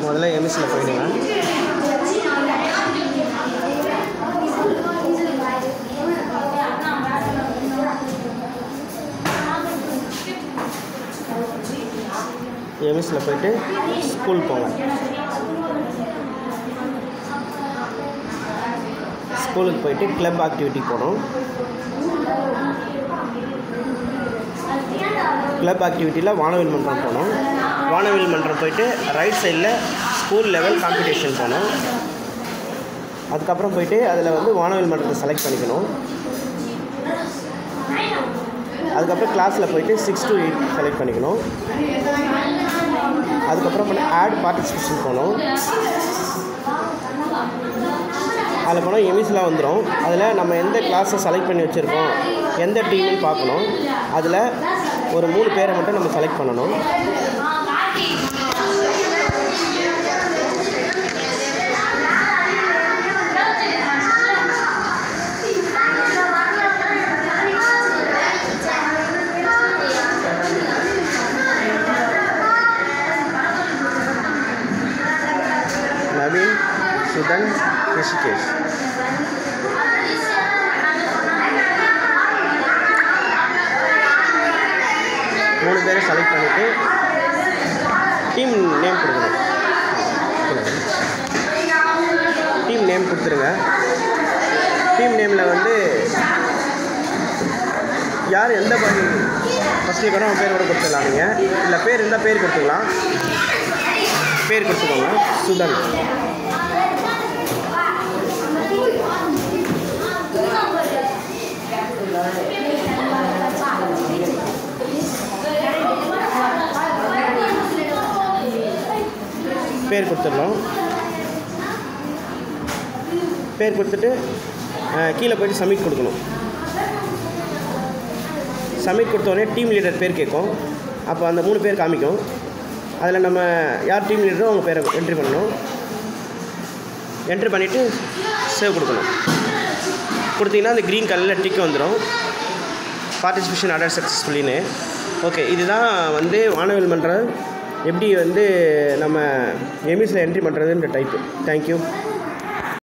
முதல்ல எம்எஸ்சியில் போயிடுங்க எம்எஸ்சியில் போயிட்டு ஸ்கூல் போங்க ஸ்கூலுக்கு போயிட்டு கிளப் ஆக்டிவிட்டி போகணும் கிளப் ஆக்டிவிட்டியில் வானவில் மன்றம் போகணும் வானவில் மன்றம் போயிட்டு ரைட் சைடில் ஸ்கூல் லெவல் காம்படிஷன் போகணும் அதுக்கப்புறம் போயிட்டு அதில் வந்து வானவில் மன்றத்தை செலக்ட் பண்ணிக்கணும் அதுக்கப்புறம் கிளாஸில் போயிட்டு சிக்ஸ் டு எயிட் செலக்ட் பண்ணிக்கணும் அதுக்கப்புறம் பண்ண ஆட் பார்ட்டிசிபேஷன் போகணும் அதில் போனால் எமிஸ்லாம் வந்துடும் அதில் நம்ம எந்த கிளாஸை செலக்ட் பண்ணி வச்சுருக்கோம் எந்த டீம்னு பார்க்கணும் அதில் ஒரு மூணு பேரை மட்டும் நம்ம செலக்ட் பண்ணணும் நவீன் சுதன் ரிஷிகேஷ் மூணு பேரை செலக்ட் பண்ணிவிட்டு டீம் நேம் கொடுக்கணும் டீம் நேம் கொடுத்துருங்க டீம் நேமில் வந்து யார் எந்த பாடி ஃபஸ்ட்டு கூட அவன் பேர் கூட கொடுத்துடலாம் நீங்கள் இல்லை பேர் இருந்தால் பேர் கொடுத்துக்கலாம் பேர் கொடுத்துக்கோங்க சுதன் பேர் கொடுத்துடலாம் பேர் கொடுத்துட்டு அஹ், கீழே போயிட்டு சப்மிட் கொடுக்கணும் சப்மிட் கொடுத்தோடனே டீம் லீடர் பேர் கேட்கும் அப்போ அந்த மூணு பேர் காமிக்கும் அதில் நம்ம யார் டீம் லீடரோ அவங்க பேரை என்ட்ரி பண்ணணும் என்ட்ரி பண்ணிவிட்டு சேவ் கொடுக்கணும் கொடுத்தீங்கன்னா அந்த க்ரீன் கலரில் டிக் வந்துடும் பார்ட்டிசிபேஷன் அடர் சக்ஸஸ்ஃபுல்லின்னு ஓகே இதுதான் வந்து வானவில் மன்றம் எப்படி வந்து நம்ம எமிஸில் என்ட்ரி பண்ணுறதுன்ற டைப்பு தேங்க்யூ